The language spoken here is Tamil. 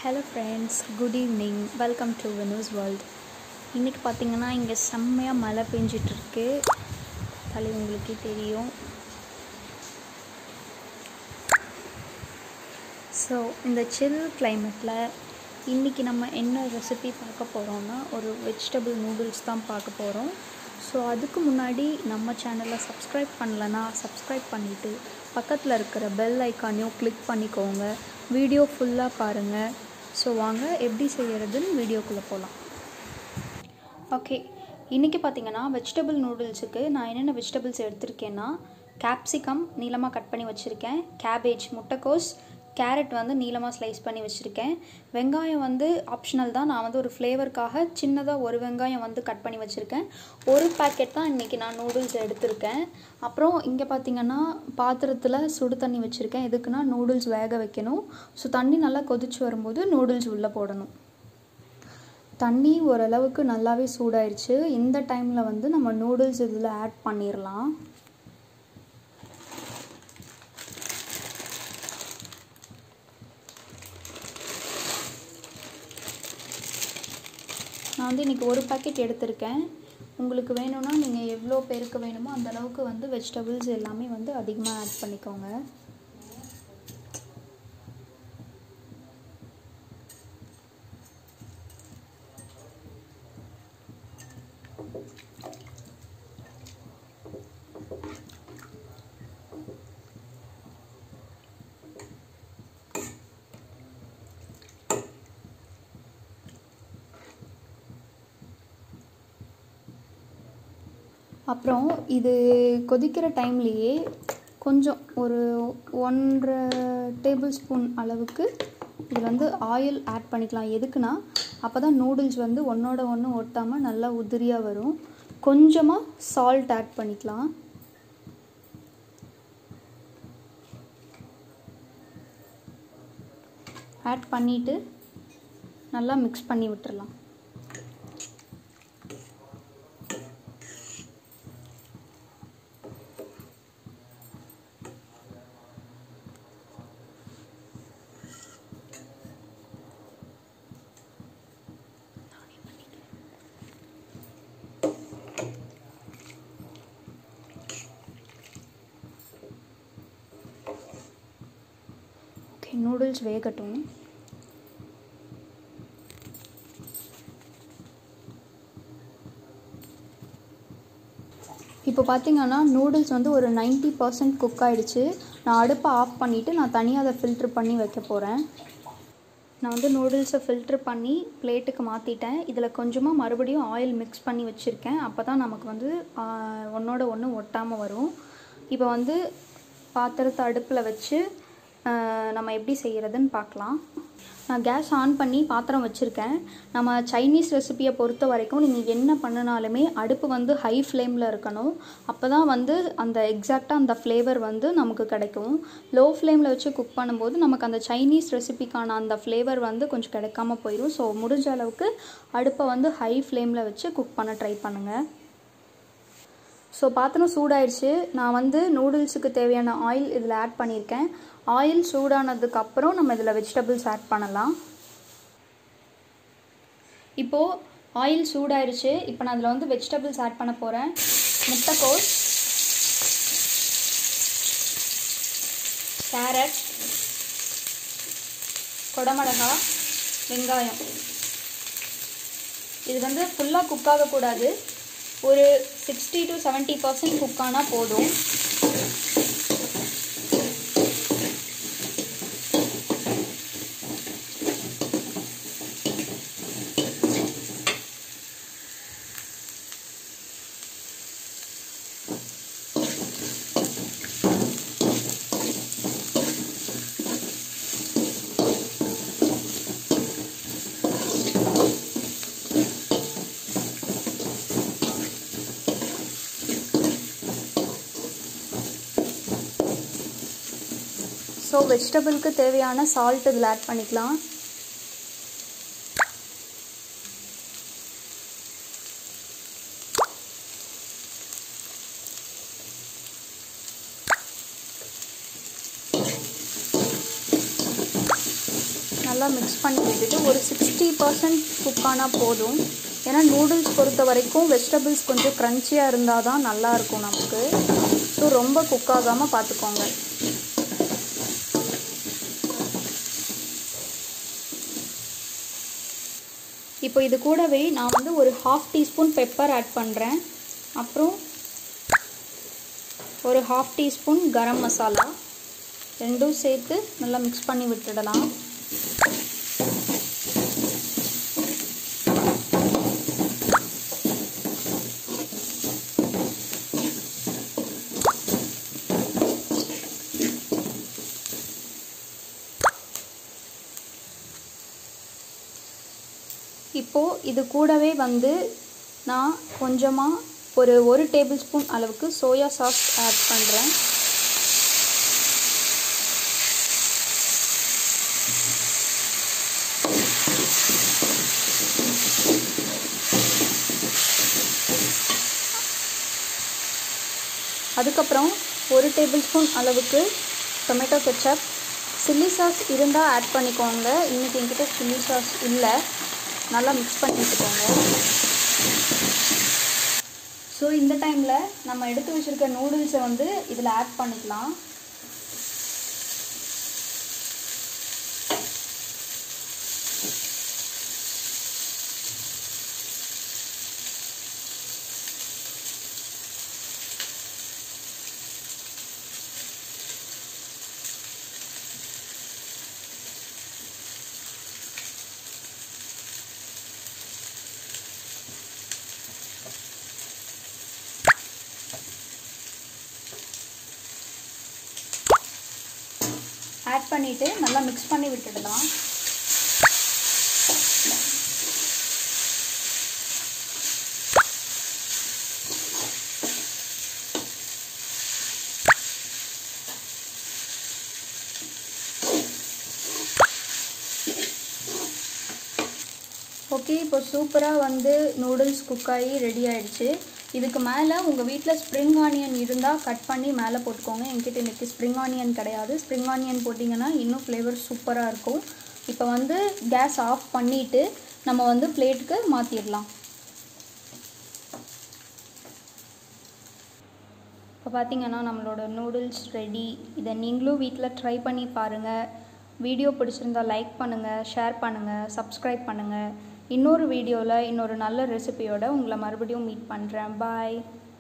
hello friends good evening welcome to Venus world இன்றைக்கி பார்த்தீங்கன்னா இங்கே செம்மையாக மழை பெஞ்சிட்ருக்கு அது உங்களுக்கே தெரியும் ஸோ இந்த சில் கிளைமேட்டில் இன்றைக்கி நம்ம என்ன ரெசிபி பார்க்க போகிறோம்னா ஒரு வெஜிடபிள் நூடுல்ஸ் தான் பார்க்க போகிறோம் ஸோ அதுக்கு முன்னாடி நம்ம சேனலை சப்ஸ்கிரைப் பண்ணலன்னா சப்ஸ்கிரைப் பண்ணிவிட்டு பக்கத்தில் இருக்கிற பெல் ஐக்கானையும் கிளிக் பண்ணிக்கோங்க வீடியோ ஃபுல்லாக பாருங்கள் ஸோ வாங்க எப்படி செய்கிறதுன்னு வீடியோக்குள்ளே போகலாம் ஓகே இன்றைக்கி பார்த்தீங்கன்னா வெஜிடபிள் நூடுல்ஸுக்கு நான் என்னென்ன வெஜிடபிள்ஸ் எடுத்திருக்கேன்னா கேப்சிகம் நீளமாக கட் பண்ணி வச்சுருக்கேன் கேபேஜ் முட்டைக்கோஸ் கேரட் வந்து நீளமாக ஸ்லைஸ் பண்ணி வச்சுருக்கேன் வெங்காயம் வந்து ஆப்ஷனல் தான் நான் வந்து ஒரு ஃப்ளேவருக்காக சின்னதாக ஒரு வெங்காயம் வந்து கட் பண்ணி வச்சுருக்கேன் ஒரு பேக்கெட் தான் இன்றைக்கி நான் நூடுல்ஸ் எடுத்திருக்கேன் அப்புறம் இங்கே பார்த்தீங்கன்னா பாத்திரத்தில் சுடு தண்ணி வச்சுருக்கேன் எதுக்குன்னா நூடுல்ஸ் வேக வைக்கணும் ஸோ தண்ணி நல்லா கொதிச்சு வரும்போது நூடுல்ஸ் உள்ளே போடணும் தண்ணி ஓரளவுக்கு நல்லாவே சூடாயிருச்சு இந்த டைமில் வந்து நம்ம நூடுல்ஸ் இதில் ஆட் பண்ணிடலாம் நான் வந்து இன்றைக்கி ஒரு பேக்கெட் எடுத்திருக்கேன் உங்களுக்கு வேணும்னா நீங்கள் எவ்வளோ பேருக்கு வேணுமோ அந்த அளவுக்கு வந்து வெஜிடபிள்ஸ் எல்லாமே வந்து அதிகமாக ஆட் பண்ணிக்கோங்க அப்புறம் இது கொதிக்கிற டைம்லேயே கொஞ்சம் ஒரு ஒன்றரை டேபிள் ஸ்பூன் அளவுக்கு இதில் வந்து ஆயில் ஆட் பண்ணிக்கலாம் எதுக்குன்னா அப்போ தான் நூடுல்ஸ் வந்து ஒன்றோட ஒன்று ஒட்டாமல் நல்லா உதிரியாக வரும் கொஞ்சமாக சால்ட் ஆட் பண்ணிக்கலாம் ஆட் பண்ணிவிட்டு நல்லா மிக்ஸ் பண்ணி விட்டுறலாம் ஓகே நூடுல்ஸ் வேகட்டும் இப்போ பார்த்தீங்கன்னா நூடுல்ஸ் வந்து ஒரு நைன்ட்டி பர்சன்ட் குக் ஆகிடுச்சு நான் அடுப்பை ஆஃப் பண்ணிவிட்டு நான் தனியாக அதை ஃபில்ட்ரு பண்ணி வைக்க போகிறேன் நான் வந்து நூடுல்ஸை ஃபில்ட்ரு பண்ணி பிளேட்டுக்கு மாற்றிட்டேன் இதில் கொஞ்சமாக மறுபடியும் ஆயில் மிக்ஸ் பண்ணி வச்சுருக்கேன் அப்போ தான் நமக்கு வந்து ஒன்றோட ஒன்று ஒட்டாமல் வரும் இப்போ வந்து பாத்திரத்தை அடுப்பில் வச்சு நம்ம எப்படி செய்கிறதுன்னு பார்க்கலாம் நான் கேஸ் ஆன் பண்ணி பாத்திரம் வச்சுருக்கேன் நம்ம சைனீஸ் ரெசிப்பியை பொறுத்த வரைக்கும் நீங்கள் என்ன பண்ணினாலுமே அடுப்பு வந்து ஹை ஃப்ளேமில் இருக்கணும் அப்போ தான் வந்து அந்த எக்ஸாக்டாக அந்த ஃப்ளேவர் வந்து நமக்கு கிடைக்கும் லோ ஃப்ளேமில் வச்சு குக் பண்ணும்போது நமக்கு அந்த சைனீஸ் ரெசிபிக்கான அந்த ஃப்ளேவர் வந்து கொஞ்சம் கிடைக்காம போயிடும் ஸோ முடிஞ்ச அளவுக்கு அடுப்பை வந்து ஹை ஃப்ளேமில் வச்சு குக் பண்ண ட்ரை பண்ணுங்கள் ஸோ பாத்திரம் சூடாயிடுச்சு நான் வந்து நூடுல்ஸுக்கு தேவையான ஆயில் இதில் ஆட் பண்ணியிருக்கேன் ஆயில் சூடானதுக்கு அப்புறம் நம்ம இதில் வெஜிடபிள்ஸ் ஆட் பண்ணலாம் இப்போது ஆயில் சூடாயிருச்சு இப்போ நான் இதில் வந்து வெஜிடபிள்ஸ் ஆட் பண்ண போகிறேன் முட்டைக்கோஸ் கேரட் கொடமிளகா வெங்காயம் இது வந்து ஃபுல்லாக குக் ஆகக்கூடாது ஒரு sixty to seventy percent cook ஆனால் போதும் ஸோ வெஜிடபிளுக்கு தேவையான சால்ட் இதில் ஆட் பண்ணிக்கலாம் நல்லா மிக்ஸ் பண்ணி விட்டுட்டு ஒரு சிக்ஸ்டி பர்சன்ட் குக் ஆனால் போதும் ஏன்னா நூடுல்ஸ் பொறுத்த வரைக்கும் வெஜிடபிள்ஸ் கொஞ்சம் க்ரன்ச்சியாக இருந்தால் தான் நல்லாயிருக்கும் நமக்கு ஸோ ரொம்ப குக் ஆகாமல் பார்த்துக்கோங்க இப்போ இது கூடவே நான் வந்து ஒரு ஹாஃப் டீஸ்பூன் பெப்பர் ஆட் பண்ணுறேன் அப்புறம் ஒரு ஹாஃப் டீஸ்பூன் கரம் மசாலா ரெண்டும் சேர்த்து நல்லா மிக்ஸ் பண்ணி விட்டுடலாம் இப்போது இது கூடவே வந்து நான் கொஞ்சமாக ஒரு ஒரு டேபிள் ஸ்பூன் அளவுக்கு சோயா சாஸ் ஆட் பண்ணுறேன் அதுக்கப்புறம் ஒரு டேபிள் ஸ்பூன் அளவுக்கு டொமேட்டோ கெச்சப் சில்லி சாஸ் இருந்தால் ஆட் பண்ணிக்கோங்க இன்றைக்கி என்கிட்ட சில்லி சாஸ் இல்லை நல்லா மிக்ஸ் பண்ணி வச்சுக்கோங்க ஸோ இந்த டைமில் நம்ம எடுத்து வச்சுருக்க நூடுல்ஸை வந்து இதில் ஆட் பண்ணிக்கலாம் ஆட் பண்ணிவிட்டு நல்லா மிக்ஸ் பண்ணி விட்டுடலாம் ஓகே இப்போ சூப்பராக வந்து நூடுல்ஸ் குக் ஆகி ரெடி ஆயிடுச்சு இதுக்கு மேலே உங்கள் வீட்டில் ஸ்ப்ரிங் ஆனியன் இருந்தால் கட் பண்ணி மேலே போட்டுக்கோங்க என்கிட்ட இன்றைக்கி ஸ்ப்ரிங் ஆனியன் கிடையாது ஸ்ப்ரிங் ஆனியன் போட்டிங்கன்னா இன்னும் ஃப்ளேவர் சூப்பராக இருக்கும் இப்போ வந்து கேஸ் ஆஃப் பண்ணிவிட்டு நம்ம வந்து பிளேட்டுக்கு மாற்றிடலாம் இப்போ பார்த்தீங்கன்னா நம்மளோட நூடுல்ஸ் ரெடி இதை நீங்களும் வீட்டில் ட்ரை பண்ணி பாருங்கள் வீடியோ பிடிச்சிருந்தா லைக் பண்ணுங்கள் ஷேர் பண்ணுங்கள் சப்ஸ்கிரைப் பண்ணுங்கள் இன்னொரு வீடியோவில் இன்னொரு நல்ல ரெசிபியோட உங்களை மறுபடியும் மீட் பண்ணுறேன் பாய்